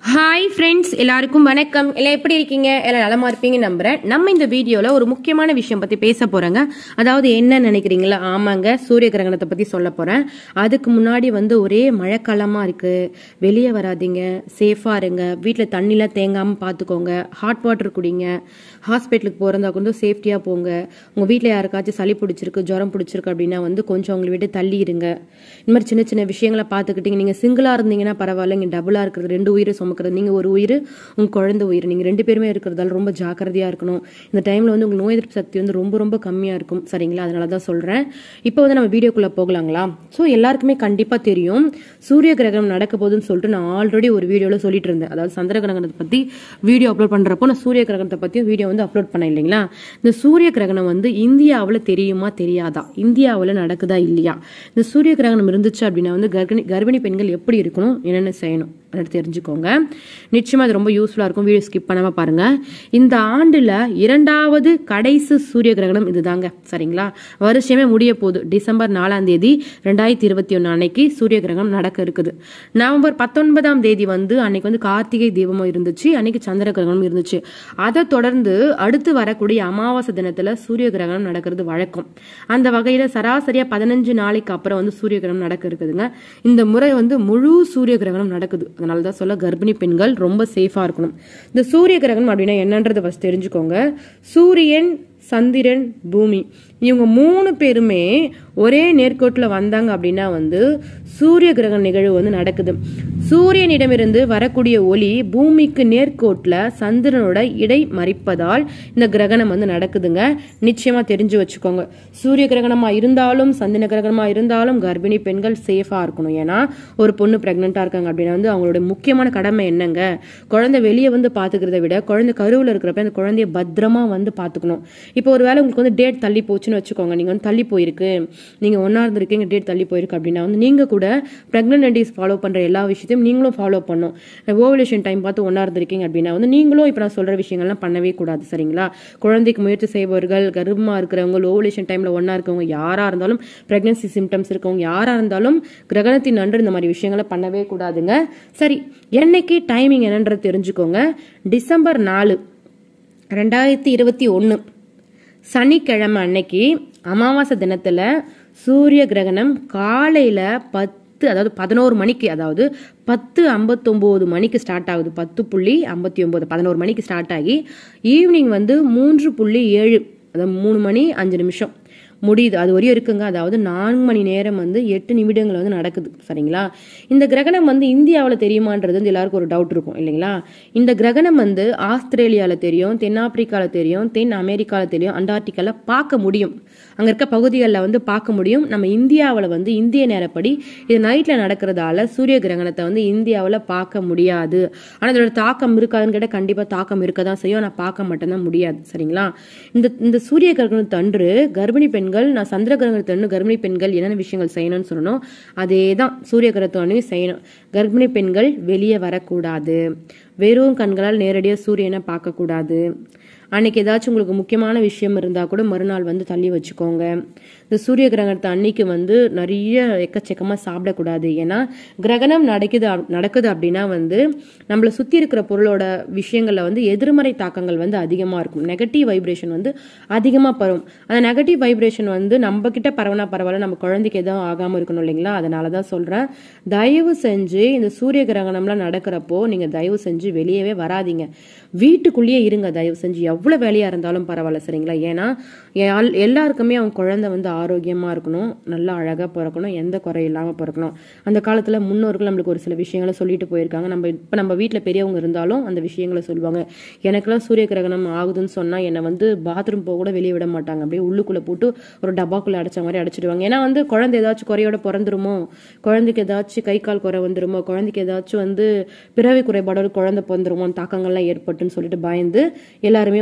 hi friends எல்லாருக்கும் வணக்கம் எல்லாம் எப்படி இருக்கீங்க எல்லாம் நலமா இருப்பீங்க நம்புறேன் நம்ம இந்த வீடியோல ஒரு முக்கியமான விஷயம் பத்தி பேச போறோங்க அதாவது என்ன நினைக்கிறீங்களா ஆமாங்க சூரிய கிரகணத்தை பத்தி சொல்ல போறேன் அதுக்கு முன்னாடி வந்து ஒரே மழைக்காலமா இருக்கு வெளியே வராதீங்க சேஃபா இருங்க வீட்டில் தண்ணிலாம் தேங்காம பார்த்துக்கோங்க ஹாட் வாட்டர் குடிங்க ஹாஸ்பிட்டலுக்கு போறதா கூட சேஃப்டியா போங்க உங்க வீட்டில் யாருக்காச்சும் சளி பிடிச்சிருக்கு ஜுரம் பிடிச்சிருக்கு அப்படின்னா வந்து கொஞ்சம் அவங்களை விட்டு தள்ளி இருங்க இந்த மாதிரி சின்ன சின்ன விஷயங்களை பார்த்துக்கிட்டீங்க நீங்க சிங்கிளா இருந்தீங்கன்னா பரவாயில்ல இங்க டபுளா இருக்கிறது ரெண்டு உயிரை சுமக்கிறது நீங்க ஒரு உயிர் உங்க குழந்தை உயிர் நீங்க ரெண்டு பேருமே இருக்கிறதால ரொம்ப ஜாக்கிரதையா இருக்கணும் இந்த டைம்ல வந்து உங்களுக்கு நோய் எதிர்ப்பு சக்தி வந்து ரொம்ப ரொம்ப கம்மியா இருக்கும் சரிங்களா அதனால தான் சொல்றேன் இப்போ வந்து நம்ம வீடியோக்குள்ள போகலாங்களா ஸோ எல்லாருக்குமே கண்டிப்பா தெரியும் சூரிய கிரகணம் நடக்க போகுதுன்னு சொல்லிட்டு நான் ஆல்ரெடி ஒரு வீடியோல சொல்லிட்டு இருந்தேன் அதாவது சந்திர கிரகணத்தை பத்தி வீடியோ அப்லோட் பண்றப்போ நான் சூரிய கிரகணத்தை பத்தியும் வீடியோ வந்து அப்லோட் பண்ணேன் இல்லைங்களா இந்த சூரிய கிரகணம் வந்து இந்தியாவில் தெரியுமா தெரியாதா இந்தியாவில் நடக்குதா இல்லையா இந்த சூரிய கிரகணம் இருந்துச்சு அப்படின்னா வந்து கர்ப்பிணி கர்ப்பிணி பெண்கள் எப்படி இருக்கணும் என்னென்ன செய்யணும் அதை தெரிஞ்சுக்கோங்க நிச்சயமா அது ரொம்ப யூஸ்ஃபுல்லா இருக்கும் வீடியோ ஸ்கிப் பண்ணாம பாருங்க இந்த ஆண்டுல இரண்டாவது கடைசி சூரிய கிரகணம் இதுதாங்க சரிங்களா வருஷமே முடிய போகுது டிசம்பர் நாலாம் தேதி ரெண்டாயிரத்தி இருபத்தி ஒன்று அன்னைக்கு சூரிய கிரகணம் நடக்க இருக்குது நவம்பர் பத்தொன்பதாம் தேதி வந்து அன்னைக்கு வந்து கார்த்திகை தீபமும் இருந்துச்சு அன்னைக்கு சந்திர கிரகணம் இருந்துச்சு அதை தொடர்ந்து அடுத்து வரக்கூடிய அமாவாசை தினத்துல சூரிய கிரகணம் நடக்கிறது வழக்கம் அந்த வகையில சராசரியா பதினஞ்சு நாளைக்கு அப்புறம் வந்து சூரிய கிரகணம் நடக்க இருக்குதுங்க இந்த முறை வந்து முழு சூரிய கிரகணம் நடக்குது அதனால தான் சொல்ல கர்ப்பிணி பெண்கள் ரொம்ப சேஃபா இருக்கணும் இந்த சூரிய கிரகணம் அப்படின்னா என்னன்றதை ஃபர்ஸ்ட் தெரிஞ்சுக்கோங்க சூரியன் சந்திரன் பூமி இவங்க மூணு பேருமே ஒரே நேர்கோட்டில் வந்தாங்க அப்படின்னா வந்து சூரிய கிரகண நிகழ்வு வந்து நடக்குது சூரியனிடமிருந்து வரக்கூடிய ஒளி பூமிக்கு நேர்கோட்டில் சந்திரனோட இடை மறிப்பதால் இந்த கிரகணம் வந்து நடக்குதுங்க நிச்சயமா தெரிஞ்சு வச்சுக்கோங்க சூரிய கிரகணமா இருந்தாலும் சந்திர கிரகணமா இருந்தாலும் கர்ப்பிணி பெண்கள் சேஃபா இருக்கணும் ஏன்னா ஒரு பொண்ணு பிரெக்னெண்டா இருக்காங்க அப்படின்னா வந்து அவங்களோட முக்கியமான கடமை என்னங்க குழந்தை வெளியே வந்து பாத்துக்கிறத விட குழந்தை கருவில் இருக்கிறப்ப அந்த குழந்தைய பத்திரமா வந்து பாத்துக்கணும் இப்போ ஒரு வேளை உங்களுக்கு வந்து டேட் தள்ளி போச்சுன்னு வச்சுக்கோங்க நீங்க வந்து தள்ளி போயிருக்கு நீங்க ஒன்னா இருந்திருக்கீங்க டேட் தள்ளி போயிருக்கு அப்படின்னா வந்து நீங்க கூட பிரெக்னன்டிஸ் ஃபாலோ பண்ற எல்லா விஷயத்தையும் நீங்களும் ஃபாலோ பண்ணும் ஓவலேஷன் டைம் பார்த்து ஒன்னா இருந்திருக்கீங்க அப்படின்னா வந்து நீங்களும் இப்போ நான் சொல்ற விஷயங்கள்லாம் பண்ணவே கூடாது சரிங்களா குழந்தைக்கு முயற்சி செய்பவர்கள் கர்ப்பமா இருக்கிறவங்க ஓவலேஷன் டைம்ல ஒன்னா இருக்கவங்க யாரா இருந்தாலும் பிரெக்னன்சி சிம்டம்ஸ் இருக்கவங்க யாரா இருந்தாலும் கிரகணத்தின் அன்று இந்த மாதிரி விஷயங்களை பண்ணவே கூடாதுங்க சரி என்னைக்கு டைமிங் என்னன்றது தெரிஞ்சுக்கோங்க டிசம்பர் நாலு ரெண்டாயிரத்தி இருபத்தி ஒன்று சனிக்கிழமை அன்னைக்கு அமாவாசை தினத்துல சூரிய கிரகணம் காலையில பத்து அதாவது பதினோரு மணிக்கு அதாவது பத்து ஐம்பத்தொம்போது மணிக்கு ஸ்டார்ட் ஆகுது பத்து புள்ளி ஐம்பத்தி ஒம்பது பதினோரு மணிக்கு ஸ்டார்ட் ஆகி ஈவினிங் வந்து மூன்று புள்ளி ஏழு அதாவது மூணு மணி அஞ்சு நிமிஷம் முடியுது அது வரையும் இருக்குங்க அதாவது நான்கு மணி நேரம் வந்து எட்டு நிமிடங்கள் வந்து நடக்குது சரிங்களா இந்த கிரகணம் வந்து இந்தியாவில் தெரியுமான்றது வந்து எல்லாருக்கும் ஒரு டவுட் இருக்கும் இல்லைங்களா இந்த கிரகணம் வந்து ஆஸ்திரேலியாவில் தெரியும் தென்னாப்பிரிக்காவில் தெரியும் தென் அமெரிக்காவில் தெரியும் அண்டார்டிகாவில் பார்க்க முடியும் அங்கே இருக்க பகுதிகளில் வந்து பார்க்க முடியும் நம்ம இந்தியாவில் வந்து இந்திய நேரப்படி இது நைட்டில் நடக்கிறதால சூரிய கிரகணத்தை வந்து இந்தியாவில் பார்க்க முடியாது ஆனால் இதோட தாக்கம் இருக்காதுன்னு கேட்டால் கண்டிப்பாக தாக்கம் இருக்க தான் செய்யும் ஆனால் பார்க்க மட்டும்தான் முடியாது சரிங்களா இந்த இந்த சூரிய கிரகணத்தன்று கர்ப்பிணி பெண்கள் நான் சந்திர கிரகணத்தன்று கர்ப்பிணி பெண்கள் என்னென்ன விஷயங்கள் செய்யணும்னு சொல்லணும் அதே தான் சூரிய கிரகத்தன்று செய்யணும் கர்ப்பிணி பெண்கள் வெளியே வரக்கூடாது வெறும் கண்களால் நேரடியாக சூரியனை பார்க்கக்கூடாது அன்னைக்கு ஏதாச்சும் உங்களுக்கு முக்கியமான விஷயம் இருந்தால் கூட மறுநாள் வந்து தள்ளி வச்சுக்கோங்க இந்த சூரிய கிரகணத்தை அன்னைக்கு வந்து நிறைய எக்கச்சக்கமாக சாப்பிடக்கூடாது ஏன்னா கிரகணம் நடக்குது நடக்குது அப்படின்னா வந்து நம்மளை சுற்றி இருக்கிற பொருளோட விஷயங்களில் வந்து எதிர்மறை தாக்கங்கள் வந்து அதிகமாக இருக்கும் நெகட்டிவ் வைப்ரேஷன் வந்து அதிகமாக பரவும் அந்த நெகட்டிவ் வைப்ரேஷன் வந்து நம்ம கிட்ட பரவனா பரவாயில்ல நம்ம குழந்தைக்கு எதுவும் ஆகாமல் இருக்கணும் இல்லைங்களா அதனால தான் சொல்கிறேன் தயவு செஞ்சு இந்த சூரிய கிரகணம்லாம் நடக்கிறப்போ நீங்கள் தயவு செஞ்சு வெளியவே வராதிங்க வீட்டுக்குள்ளேயே இருங்க தயவு செஞ்சு எவ்வளோ வேலையாக இருந்தாலும் பரவாயில்ல சரிங்களா ஏன்னா எல்லாருக்குமே அவங்க குழந்தை வந்து ஆரோக்கியமாக இருக்கணும் நல்லா அழகாக பிறக்கணும் எந்த குறை இல்லாமல் பிறக்கணும் அந்த காலத்தில் முன்னோர்கள் நம்மளுக்கு ஒரு சில விஷயங்களை சொல்லிட்டு போயிருக்காங்க நம்ம இப்போ நம்ம வீட்டில் பெரியவங்க இருந்தாலும் அந்த விஷயங்களை சொல்லுவாங்க எனக்கெல்லாம் சூரிய கிரகணம் ஆகுதுன்னு சொன்னால் என்னை வந்து பாத்ரூம் போக கூட வெளியே விட மாட்டாங்க அப்படியே உள்ளுக்குள்ளே போட்டு ஒரு டப்பாக்குள்ளே அடைச்ச மாதிரி அடைச்சிடுவாங்க ஏன்னா வந்து குழந்தை ஏதாச்சும் குறையோட பிறந்துருமோ குழந்தைக்கு ஏதாச்சும் கை கால் குறை வந்துருமோ குழந்தைக்கு ஏதாச்சும் வந்து பிறவி குறைபாடோட குழந்தை பிறந்துருமோ தாக்கங்கள்லாம் ஏற்பட்டுன்னு சொல்லிட்டு பயந்து எல்லாருமே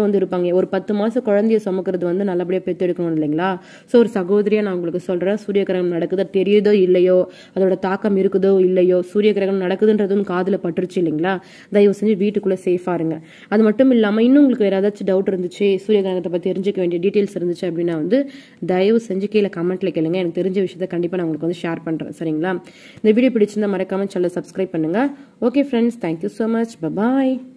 வந்து இருப்பாங்க ஒரு பத்து மாசம் குழந்தைய சுமக்கிறது வந்து நல்லபடியா பெற்றெடுக்கணும் இல்லைங்களா ஸோ ஒரு சகோதரியா நான் உங்களுக்கு சொல்றேன் சூரிய கிரகணம் நடக்குதோ தெரியுதோ இல்லையோ அதோட தாக்கம் இருக்குதோ இல்லையோ சூரிய கிரகணம் நடக்குதுன்றதும் காதுல பட்டுருச்சு இல்லைங்களா தயவு செஞ்சு வீட்டுக்குள்ள சேஃபா இருங்க அது மட்டும் இல்லாம இன்னும் உங்களுக்கு வேற ஏதாச்சும் டவுட் இருந்துச்சு சூரிய கிரகணத்தை பத்தி தெரிஞ்சுக்க வேண்டிய டீட்டெயில்ஸ் இருந்துச்சு அப்படின்னா வந்து தயவு செஞ்சு கீழே கமெண்ட்ல கேளுங்க எனக்கு தெரிஞ்ச விஷயத்த கண்டிப்பா நான் உங்களுக்கு வந்து ஷேர் பண்றேன் சரிங்களா இந்த வீடியோ பிடிச்சிருந்தா மறக்காம சொல்ல சப்ஸ்கிரைப் பண்ணுங்க okay friends thank you so much bye bye